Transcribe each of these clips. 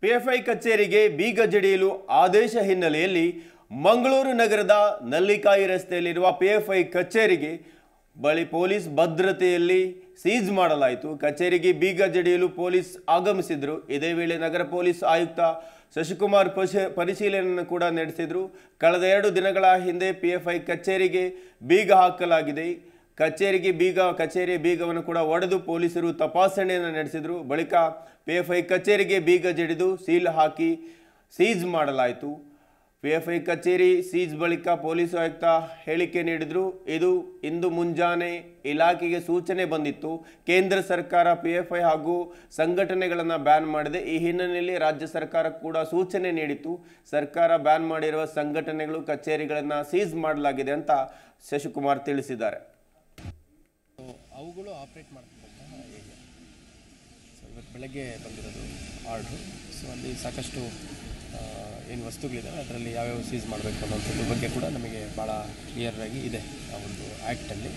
PFI ಕಚೇರಿಗೆ ಬೀಗ ಜಡಿಯಲು ಆದೇಶ ಹಿನ್ನೆಲೆಯಲ್ಲಿ ಮಂಗಳೂರು ನಗರದ ನಲ್ಲಿಕಾಯಿ ರಸ್ತೆಯಲ್ಲಿರುವ ಪಿಎಫ್ಐ ಕಚೇರಿಗೆ ಬಳಿ ಪೊಲೀಸ್ ಭದ್ರತೆಯಲ್ಲಿ ಸೀಜ್ ಮಾಡಲಾಯಿತು ಕಚೇರಿಗೆ ಬೀಗ ಜಡಿಯಲು ಪೊಲೀಸ್ ಆಗಮಿಸಿದ್ರು ಇದೇ ವೇಳೆ ನಗರ ಪೊಲೀಸ್ ಆಯುಕ್ತ ಶಶಿಕುಮಾರ್ ಪಶ ಪರಿಶೀಲನೆಯನ್ನು ಕೂಡ ನಡೆಸಿದ್ರು ಕಳೆದ ಎರಡು ದಿನಗಳ ಹಿಂದೆ ಪಿಎಫ್ಐ ಕಚೇರಿಗೆ ಬೀಗ ಹಾಕಲಾಗಿದೆ ಕಚೇರಿಗೆ ಬೀಗ ಕಚೇರಿಯ ಬೀಗವನ್ನು ಕೂಡ ಒಡೆದು ಪೊಲೀಸರು ತಪಾಸಣೆಯನ್ನು ನಡೆಸಿದರು ಬಳಿಕ ಪಿಎಫ್ಐ ಕಚೇರಿಗೆ ಬೀಗ ಜಡಿದು ಸೀಲ್ ಹಾಕಿ ಸೀಜ್ ಮಾಡಲಾಯಿತು ಪಿಎಫ್ಐ ಕಚೇರಿ ಸೀಜ್ ಬಳಿಕ ಪೊಲೀಸ್ ಆಯುಕ್ತ ಹೇಳಿಕೆ ನೀಡಿದರು ಇದು ಇಂದು ಮುಂಜಾನೆ ಇಲಾಖೆಗೆ ಸೂಚನೆ ಬಂದಿತ್ತು ಕೇಂದ್ರ ಸರ್ಕಾರ ಪಿಎಫ್ಐ ಹಾಗೂ ಸಂಘಟನೆಗಳನ್ನು ಬ್ಯಾನ್ ಮಾಡಿದೆ ಈ ಹಿನ್ನೆಲೆಯಲ್ಲಿ ರಾಜ್ಯ ಸರ್ಕಾರ ಕೂಡ ಸೂಚನೆ ನೀಡಿತ್ತು ಸರ್ಕಾರ ಬ್ಯಾನ್ ಮಾಡಿರುವ ಸಂಘಟನೆಗಳು ಕಚೇರಿಗಳನ್ನು ಸೀಜ್ ಮಾಡಲಾಗಿದೆ ಅಂತ ಶಶಿಕುಮಾರ್ ತಿಳಿಸಿದ್ದಾರೆ ಅವುಗಳು ಆಪ್ರೇಟ್ ಮಾಡ್ತಕ್ಕಂತಹ ಏರಿಯಾ ಸೊ ಇವತ್ತು ಬೆಳಗ್ಗೆ ಬಂದಿರೋದು ಆರ್ಡ್ರು ಸೊ ಅಲ್ಲಿ ಸಾಕಷ್ಟು ಏನು ವಸ್ತುಗಳಿದ್ದಾವೆ ಅದರಲ್ಲಿ ಯಾವ್ಯಾವ ಸೀಸ್ ಮಾಡಬೇಕು ಅನ್ನೋಂಥದ್ರ ಬಗ್ಗೆ ಕೂಡ ನಮಗೆ ಭಾಳ ಕ್ಲಿಯರಾಗಿ ಇದೆ ಆ ಒಂದು ಆ್ಯಕ್ಟಲ್ಲಿ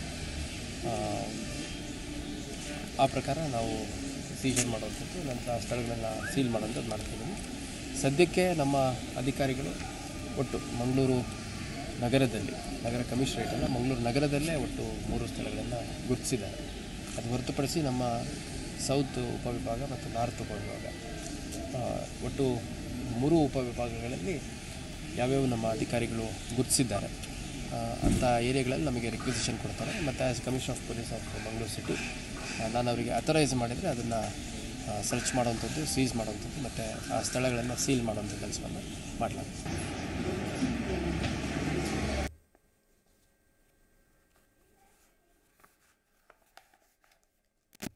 ಆ ಪ್ರಕಾರ ನಾವು ಸೀಜನ್ ಮಾಡುವಂಥದ್ದು ನಂತರ ಆ ಸ್ಥಳಗಳನ್ನ ಸೀಲ್ ಮಾಡೋಂಥದ್ದು ಮಾಡ್ತಿದ್ದೀವಿ ಸದ್ಯಕ್ಕೆ ನಮ್ಮ ಅಧಿಕಾರಿಗಳು ಒಟ್ಟು ಮಂಗಳೂರು ನಗರದಲ್ಲಿ ನಗರ ಕಮಿಷನರೇಟ್ ಅಲ್ಲ ಮಂಗಳೂರು ನಗರದಲ್ಲೇ ಒಟ್ಟು ಮೂರು ಸ್ಥಳಗಳನ್ನು ಗುರುತಿಸಿದ್ದಾರೆ ಅದು ಹೊರತುಪಡಿಸಿ ನಮ್ಮ ಸೌತ್ ಉಪವಿಭಾಗ ಮತ್ತು ನಾರ್ತ್ ಉಪವಿಭಾಗ ಆ, ಒಟ್ಟು ಮೂರು ಉಪವಿಭಾಗಗಳಲ್ಲಿ ಯಾವ್ಯಾವ ನಮ್ಮ ಅಧಿಕಾರಿಗಳು ಗುರುತಿಸಿದ್ದಾರೆ ಆ, ಅಂಥ ಏರಿಯಾಗಳಲ್ಲಿ ನಮಗೆ ರಿಕ್ವಿಸಿಷನ್ ಕೊಡ್ತಾರೆ ಮತ್ತು as commission of police of Mangaluru city ನಾನು ಅವರಿಗೆ ಅಥರೈಸ್ ಮಾಡಿದರೆ ಅದನ್ನು ಸರ್ಚ್ ಮಾಡುವಂಥದ್ದು ಸೀಸ್ ಮಾಡುವಂಥದ್ದು ಮತ್ತು ಆ ಸ್ಥಳಗಳನ್ನು ಸೀಲ್ ಮಾಡುವಂಥ ಕೆಲಸವನ್ನು ಮಾಡಲಾಗುತ್ತೆ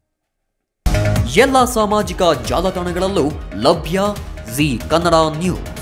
ಎಲ್ಲ ಸಾಮಾಜಿಕ ಜಾಲತಾಣಗಳಲ್ಲೂ ಲಭ್ಯ ಜಿ ಕನ್ನಡ ನ್ಯೂಸ್